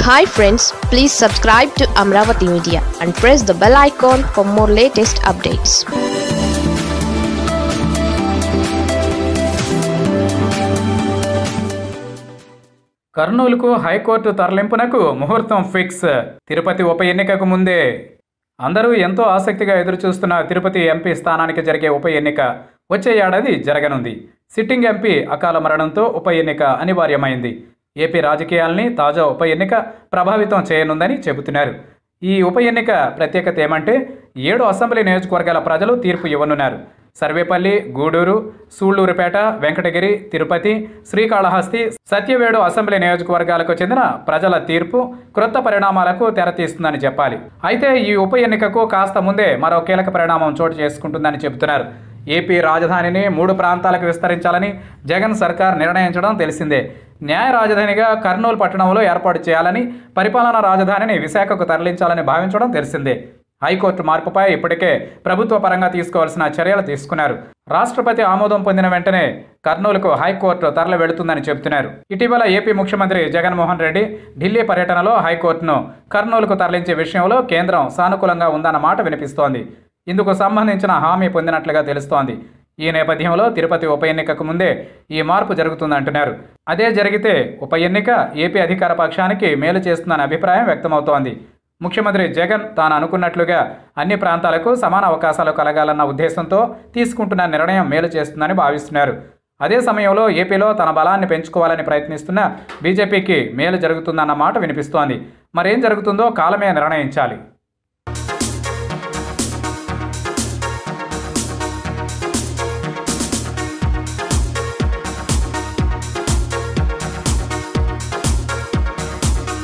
hi friends please subscribe to Amaravati media and press the bell icon for more latest updates కర్నూలుకు high court తరలింపునకు ముహూర్తం fix Tirupati ఉప ఎన్నికకు ముందే అందరూ ఎంతో ఆసక్తిగా ఎదురుచూస్తున్న తిరుపతి ఎంపీ స్థానానికి జరిగే ఉప ఎన్నిక వచ్చే ఏడాది జరగనుంది సిట్టింగ్ ఎంపీ అకాల మరణంతో ఉప ఎన్నిక అనివార్యమైంది ఏపీ రాజకీయాల్ని తాజా ఉప ఎన్నిక ప్రభావితం చేయనుందని చెబుతున్నారు ఈ ఉప ఎన్నిక ప్రత్యేకత ఏమంటే ఏడు అసెంబ్లీ నియోజకవర్గాల ప్రజలు తీర్పు ఇవ్వనున్నారు సర్వేపల్లి గూడూరు సూళ్లూరుపేట వెంకటగిరి తిరుపతి శ్రీకాళహస్తి సత్యవేడు అసెంబ్లీ నియోజకవర్గాలకు చెందిన ప్రజల తీర్పు క్రొత్త పరిణామాలకు తెరతీస్తుందని చెప్పాలి అయితే ఈ ఉప ఎన్నికకు కాస్త ముందే మరో కీలక పరిణామం చోటు చేసుకుంటుందని చెబుతున్నారు ఏపీ రాజధానిని మూడు ప్రాంతాలకు విస్తరించాలని జగన్ సర్కార్ నిర్ణయించడం తెలిసిందే న్యాయ రాజధానిగా కర్నూలు పట్టణంలో ఏర్పాటు చేయాలని పరిపాలనా రాజధానిని విశాఖకు తరలించాలని భావించడం తెలిసిందే హైకోర్టు మార్పుపై ఇప్పటికే ప్రభుత్వ పరంగా తీసుకోవాల్సిన చర్యలు తీసుకున్నారు రాష్ట్రపతి ఆమోదం పొందిన వెంటనే కర్నూలుకు హైకోర్టు తరలి వెళుతుందని చెబుతున్నారు ఇటీవల ఏపీ ముఖ్యమంత్రి జగన్మోహన్ రెడ్డి ఢిల్లీ పర్యటనలో హైకోర్టును కర్నూలుకు తరలించే విషయంలో కేంద్రం సానుకూలంగా ఉందన్న మాట వినిపిస్తోంది ఇందుకు సంబంధించిన హామీ పొందినట్లుగా తెలుస్తోంది ఈ నేపథ్యంలో తిరుపతి ఉప ఎన్నికకు ముందే ఈ మార్పు జరుగుతుందంటున్నారు అదే జరిగితే ఉప ఎన్నిక ఏపీ అధికార పక్షానికి మేలు చేస్తుందన్న అభిప్రాయం వ్యక్తమవుతోంది ముఖ్యమంత్రి జగన్ తాను అనుకున్నట్లుగా అన్ని ప్రాంతాలకు సమాన అవకాశాలు కలగాలన్న ఉద్దేశంతో తీసుకుంటున్న నిర్ణయం మేలు చేస్తుందని భావిస్తున్నారు అదే సమయంలో ఏపీలో తన బలాన్ని పెంచుకోవాలని ప్రయత్నిస్తున్న బీజేపీకి మేలు జరుగుతుందన్న మాట వినిపిస్తోంది మరేం జరుగుతుందో కాలమే నిర్ణయించాలి